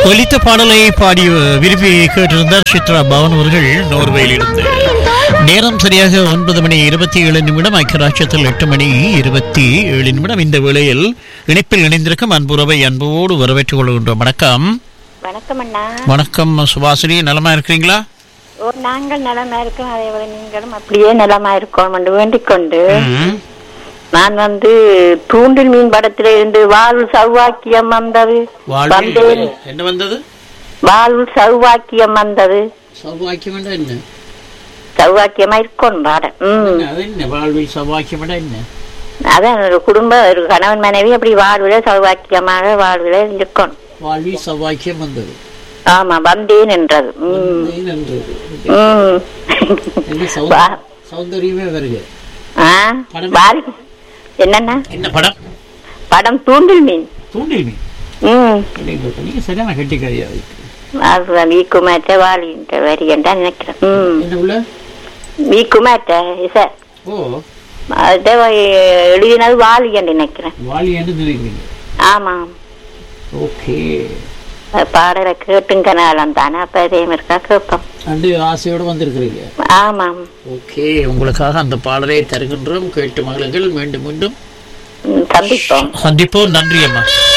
ஒலித்த பாடலை பாடி விரும்பி கேட்டிருந்தார் சித்ரா பவன் அவர்கள் நோர்வேயிலிருந்து நேரம் சரியாக ஒன்பது மணி இருபத்தி ஏழு நிமிடம் ஐக்கியராட்சத்தில் எட்டு மணி இருபத்தி ஏழு நிமிடம் இந்த வேளையில் இணைப்பில் இணைந்திருக்கும் அன்புறவை அன்போடு வரவேற்றுக் கொள்கின்றோம் வணக்கம் வணக்கம் அண்ணா வணக்கம் சுபாசினி நலமா இருக்கிறீங்களா ஓ நாங்கள் நலமா இருக்கோம் அதே போல நீங்களும் அப்படியே நலமா இருக்கோம் என்று வேண்டிக் கொண்டு ம். நான் வந்து தூண்டில் மீன் படத்துல இருந்து வாழ்வு சௌவாக்கியம் வந்தது வாழ்வில் வந்தேன் என்ன வந்தது வாழ்வு சௌவாக்கியம் வந்தது சௌபாக்கியம் என்ன சௌவாக்கியமா இருக்கணும் பாட ம் அது என்ன வாழ்வில் சௌபாக்கியம் என்ன அதான் ஒரு குடும்ப ஒரு கணவன் மனைவி அப்படி வாழ்வில சௌவாக்கியமாக வாழ்வில இருக்கணும் வாழ்வில் சௌபாக்கியம் வந்தது ஆமா வந்தேன் என்றது ம் ம் என்ன வா- சௌந்தரியமே வருக ஆ படம் வாழ் என்னண்ணா என்ன படம் படம் தூண்டில் மீன் தூண்டில் மீன் ம் நீங்க சரியான கட்டிக்காரியா அதுதான் வீக்குமாட்ட வாலின்ற வரியண்டா நினைக்கிறேன் ம் என்ன உள்ள வீக்குமாட்ட இசை ஓ அதை எழுதினது வாலி என்று நினைக்கிறேன் வாலி என்று நினைக்கிறீங்க ஆமாம் ஓகே அது பாடலை கேட்டுங்க நாளம் தானே அப்ப அதே இருக்கா கேட்போம் அண்டு ஆசையோடு வந்திருக்கிறீங்க ஆமாம் ஓகே உங்களுக்காக அந்த பாடலை தருகின்றோம் கேட்டு மகளுங்கள் மீண்டும் மீண்டும் ம், சந்திப்போம் சந்திப்போம் நன்றி அம்மா